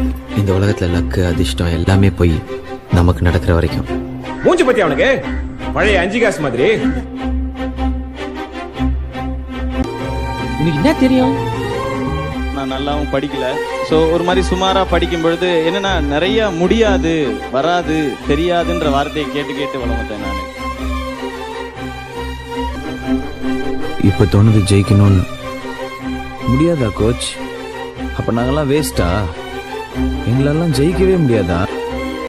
இந்த உலகத்துல லக்கு அதிர்ஷ்டம் எல்லாமே போய் நமக்கு நடக்கிற வரைக்கும் மூஞ்சி பத்தி அவனுக்கு பழைய அஞ்சு காசு மாதிரி உனக்கு என்ன தெரியும் நான் நல்லாவும் படிக்கல ஸோ ஒரு மாதிரி சுமாரா படிக்கும் பொழுது என்னன்னா நிறைய முடியாது வராது தெரியாதுன்ற வார்த்தையை கேட்டு கேட்டு வளர்ந்துட்டேன் நான் இப்ப தோணுது ஜெயிக்கணும்னு முடியாதா கோச் அப்ப நாங்கெல்லாம் வேஸ்டா எங்களெல்லாம் ஜெயிக்கவே முடியாதா